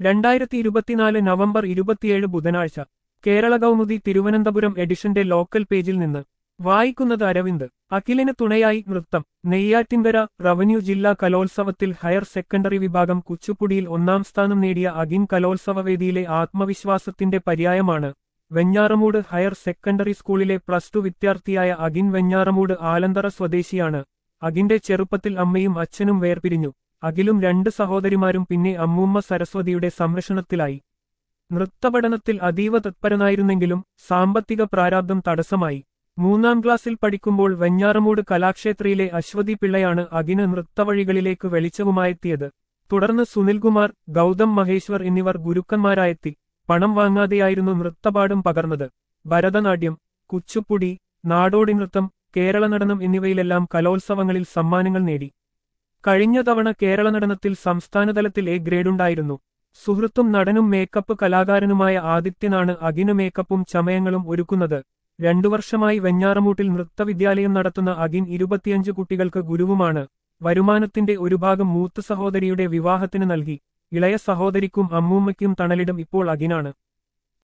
രണ്ടായിരത്തി ഇരുപത്തിനാല് നവംബർ ഇരുപത്തിയേഴ് ബുധനാഴ്ച കേരള കൗമുദി തിരുവനന്തപുരം എഡിഷന്റെ ലോക്കൽ പേജിൽ നിന്ന് വായിക്കുന്നത് അരവിന്ദ് അഖിലിന് തുണയായി നൃത്തം നെയ്യാറ്റിൻകര റവന്യൂ ജില്ലാ കലോത്സവത്തിൽ ഹയർ സെക്കൻഡറി വിഭാഗം കുച്ചുപ്പുടിയിൽ ഒന്നാം സ്ഥാനം നേടിയ അഖിൻ കലോത്സവവേദിയിലെ ആത്മവിശ്വാസത്തിന്റെ പര്യായമാണ് വെഞ്ഞാറമൂട് ഹയർ സെക്കൻഡറി സ്കൂളിലെ പ്ലസ് ടു വിദ്യാർത്ഥിയായ അഖിൻ വെഞ്ഞാറമൂട് ആലന്തറ സ്വദേശിയാണ് അഖിന്റെ ചെറുപ്പത്തിൽ അമ്മയും അച്ഛനും വേർപിരിഞ്ഞു അഖിലും രണ്ട് സഹോദരിമാരും പിന്നെ അമ്മൂമ്മ സരസ്വതിയുടെ സംരക്ഷണത്തിലായി നൃത്തപഠനത്തിൽ അതീവ തത്പരനായിരുന്നെങ്കിലും സാമ്പത്തിക പ്രാരാബ്ദം തടസ്സമായി മൂന്നാം ക്ലാസ്സിൽ പഠിക്കുമ്പോൾ വെഞ്ഞാറമൂട് കലാക്ഷേത്രയിലെ അശ്വതി പിള്ളയാണ് അഖിന് നൃത്തവഴികളിലേക്ക് വെളിച്ചവുമായെത്തിയത് തുടർന്ന് സുനിൽകുമാർ ഗൗതം മഹേശ്വർ എന്നിവർ ഗുരുക്കന്മാരായെത്തി പണം വാങ്ങാതെയായിരുന്നു നൃത്തപാഠം പകർന്നത് ഭരതനാട്യം കുച്ചുപ്പുടി നാടോടി നൃത്തം കേരള നടനം എന്നിവയിലെല്ലാം കലോത്സവങ്ങളിൽ സമ്മാനങ്ങൾ നേടി കഴിഞ്ഞ തവണ കേരള നടനത്തിൽ സംസ്ഥാനതലത്തിൽ എ ഗ്രേഡുണ്ടായിരുന്നു സുഹൃത്തും നടനും മേക്കപ്പ് കലാകാരനുമായ ആദിത്യനാണ് അഖിന് മേക്കപ്പും ചമയങ്ങളും ഒരുക്കുന്നത് രണ്ടു വർഷമായി വെഞ്ഞാറമൂട്ടിൽ നൃത്തവിദ്യാലയം നടത്തുന്ന അഖിൻ ഇരുപത്തിയഞ്ച് കുട്ടികൾക്ക് ഗുരുവുമാണ് വരുമാനത്തിന്റെ ഒരു ഭാഗം മൂത്ത സഹോദരിയുടെ വിവാഹത്തിന് നൽകി ഇളയ സഹോദരിക്കും അമ്മൂമ്മയ്ക്കും തണലിടും ഇപ്പോൾ അഖിനാണ്